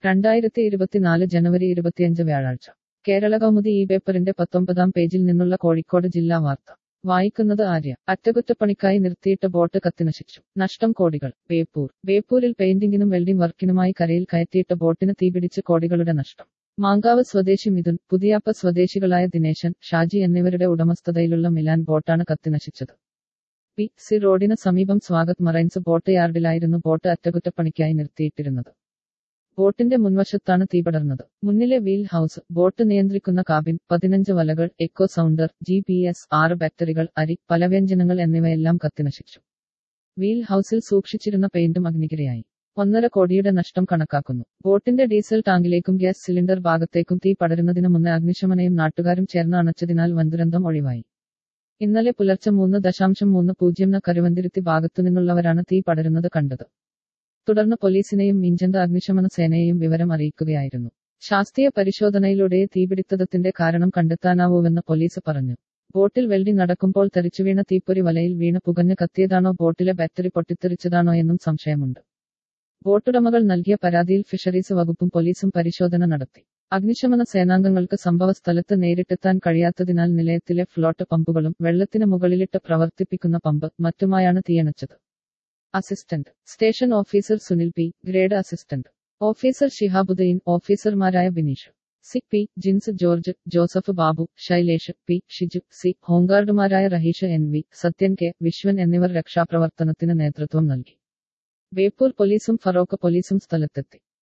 രണ്ടായിരത്തി ഇരുപത്തിനാല് ജനുവരി ഇരുപത്തിയഞ്ച് വ്യാഴാഴ്ച കേരള കൗമുദി ഈ പേപ്പറിന്റെ പത്തൊമ്പതാം പേജിൽ നിന്നുള്ള കോഴിക്കോട് ജില്ലാ വാർത്ത വായിക്കുന്നത് ആര്യ അറ്റകുറ്റപ്പണിക്കായി നിർത്തിയിട്ട ബോട്ട് കത്തിനശിച്ചു നഷ്ടം കോടികൾ ബേപ്പൂർ ബേപ്പൂരിൽ പെയിന്റിംഗിനും വെൽഡിംഗ് വർക്കിനുമായി കരയിൽ കയറ്റിയിട്ട ബോട്ടിന് തീപിടിച്ച് കോടികളുടെ നഷ്ടം മാങ്കാവ് സ്വദേശി മിഥുൻ പുതിയാപ്പ സ്വദേശികളായ ദിനേശൻ ഷാജി എന്നിവരുടെ ഉടമസ്ഥതയിലുള്ള മിലാൻ ബോട്ടാണ് കത്തിനശിച്ചത് പി സി റോഡിന് സമീപം സ്വാഗത് മറൈൻസ് ബോട്ട് യാർഡിലായിരുന്നു ബോട്ട് അറ്റകുറ്റപ്പണിക്കായി നിർത്തിയിട്ടിരുന്നത് ബോട്ടിന്റെ മുൻവശത്താണ് തീപടർന്നത് മുന്നിലെ വീൽ ഹൗസ് ബോട്ട് നിയന്ത്രിക്കുന്ന കാബിൻ പതിനഞ്ച് വലകൾ echo sounder G P S ആറ് ബാറ്ററികൾ അരി പലവ്യഞ്ജനങ്ങൾ എന്നിവയെല്ലാം കത്തിനശിച്ചു വീൽ ഹൗസിൽ സൂക്ഷിച്ചിരുന്ന പെയിന്റും അഗ്നികിരയായി ഒന്നര കോടിയുടെ നഷ്ടം കണക്കാക്കുന്നു ബോട്ടിന്റെ ഡീസൽ ടാങ്കിലേക്കും ഗ്യാസ് സിലിണ്ടർ ഭാഗത്തേക്കും തീ പടരുന്നതിന് മുന്നേ അഗ്നിശമനയും നാട്ടുകാരും ചേർന്ന് അണച്ചതിനാൽ വൻദുരന്തം ഒഴിവായി ഇന്നലെ പുലർച്ചെ മൂന്ന് ദശാംശം മൂന്ന് പൂജ്യം കരുവന്തിരുത്തി ഭാഗത്തുനിന്നുള്ളവരാണ് തീ പടരുന്നത് കണ്ടത് തുടർന്ന് പോലീസിനെയും മിഞ്ചന്ത അഗ്നിശമന സേനയെയും വിവരം അറിയിക്കുകയായിരുന്നു ശാസ്ത്രീയ പരിശോധനയിലൂടെ തീപിടിത്തത്തിന്റെ കാരണം കണ്ടെത്താനാവൂവെന്ന് പോലീസ് പറഞ്ഞു ബോട്ടിൽ വെൽഡിംഗ് നടക്കുമ്പോൾ തെറിച്ചുവീണ തീപ്പൊരി വലയിൽ വീണ് പുകഞ്ഞ് കത്തിയതാണോ ബോട്ടിലെ ബാറ്ററി പൊട്ടിത്തെറിച്ചതാണോ എന്നും സംശയമുണ്ട് ബോട്ടുടമകൾ നൽകിയ പരാതിയിൽ ഫിഷറീസ് വകുപ്പും പോലീസും പരിശോധന നടത്തി അഗ്നിശമന സേനാംഗങ്ങൾക്ക് സംഭവ സ്ഥലത്ത് നേരിട്ടെത്താൻ കഴിയാത്തതിനാൽ നിലയത്തിലെ ഫ്ലോട്ട് പമ്പുകളും വെള്ളത്തിന് മുകളിലിട്ട് പ്രവർത്തിപ്പിക്കുന്ന പമ്പ് മറ്റുമായാണ് തീയണച്ചത് assistant station officer Sunil P grade assistant officer Shihabuddin ഓഫീസർമാരായ Bineesh C P Jins George Joseph Babu Shailesh P Shiju C ഹോംഗാർഡുമാരായ Raheesh N V Sathyan K Viswan എന്നിവർ രക്ഷാപ്രവർത്തനത്തിന് നേതൃത്വം നൽകി ബേപ്പൂർ പോലീസും ഫറോക്ക് പോലീസും സ്ഥലത്തെത്തി